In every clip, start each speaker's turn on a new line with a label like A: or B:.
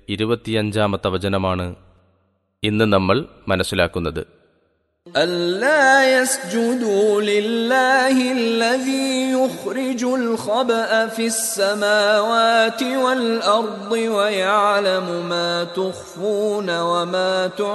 A: ഇരുപത്തിയഞ്ചാമത്തെ വചനമാണ് ഇന്ന് നമ്മൾ മനസ്സിലാക്കുന്നത്
B: ألا يسجدوا لله الذي يخرج الخبأ في السماوات والأرض ويعلم ما تخفون وما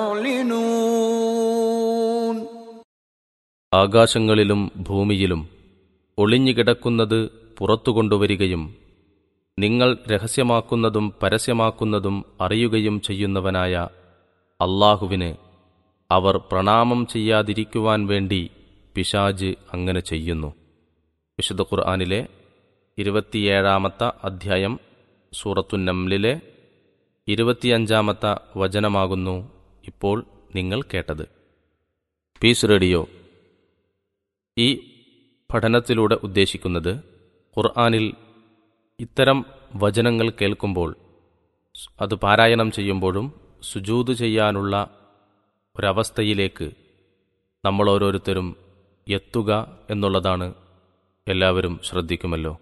B: تعلنون
A: ആകാശങ്ങളിലും ഭൂമിയിലും ഒളിഞ്ഞുകിടക്കുന്നത് പുറത്തു കൊണ്ടുവരികയും നിങ്ങൾ രഹസ്യമാക്കുന്നതും പരസ്യമാക്കുന്നതും അറിയുകയും ചെയ്യുന്നവനായ അള്ളാഹുവിന് അവർ പ്രണാമം ചെയ്യാതിരിക്കുവാൻ വേണ്ടി പിശാജ് അങ്ങനെ ചെയ്യുന്നു വിശുദ്ധ ഖുർആാനിലെ ഇരുപത്തിയേഴാമത്തെ അധ്യായം സൂറത്തുന്നംലിലെ ഇരുപത്തിയഞ്ചാമത്തെ വചനമാകുന്നു ഇപ്പോൾ നിങ്ങൾ കേട്ടത് പീസ് റേഡിയോ ഈ പഠനത്തിലൂടെ ഉദ്ദേശിക്കുന്നത് ഖുർആാനിൽ ഇത്തരം വചനങ്ങൾ കേൾക്കുമ്പോൾ അത് പാരായണം ചെയ്യുമ്പോഴും സുജൂത് ചെയ്യാനുള്ള ഒരവസ്ഥയിലേക്ക് നമ്മൾ ഓരോരുത്തരും എത്തുക എന്നുള്ളതാണ് എല്ലാവരും ശ്രദ്ധിക്കുമല്ലോ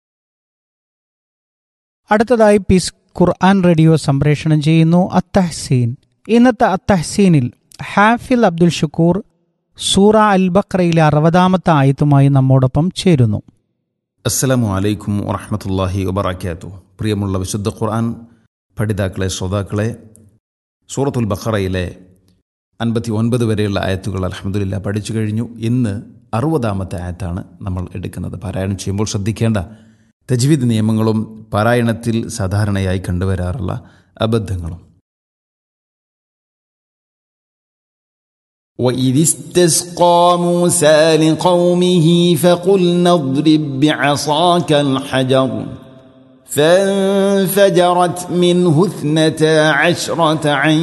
C: അടുത്തതായി പീസ് ഖുർആൻ റേഡിയോ സംപ്രേഷണം ചെയ്യുന്നു അത്തഹ്സീൻ ഇന്നത്തെ അത്തഹ്സീനിൽ ഹാഫിൽ അബ്ദുൽ ഷുക്കൂർ സൂറ അൽ ബക്രയിലെ അറുപതാമത്തെ ആയത്തുമായി നമ്മോടൊപ്പം ചേരുന്നു
D: അസ്സലാമു അലൈക്കും വറഹമത്തല്ലാഹി വബർക്കാത്തു പ്രിയമുള്ള വിശുദ്ധ ഖുർആൻ പഠിതാക്കളെ ശ്രോതാക്കളെ സൂറത്തുൽ ബഖറയിലെ അൻപത്തി ഒൻപത് വരെയുള്ള ആയത്തുകൾ അലഹമ്മദില്ല പഠിച്ചു കഴിഞ്ഞു ഇന്ന് അറുപതാമത്തെ ആയത്താണ് നമ്മൾ എടുക്കുന്നത് പാരായണം ചെയ്യുമ്പോൾ ശ്രദ്ധിക്കേണ്ട തജ്വീദ് നിയമങ്ങളും പാരായണത്തിൽ സാധാരണയായി കണ്ടുവരാറുള്ള അബദ്ധങ്ങളും
E: وإذ استسقى موسى لقومه فقلنا اضرب بعصاك الحجر فانفجرت منه اثنتا عشرة عين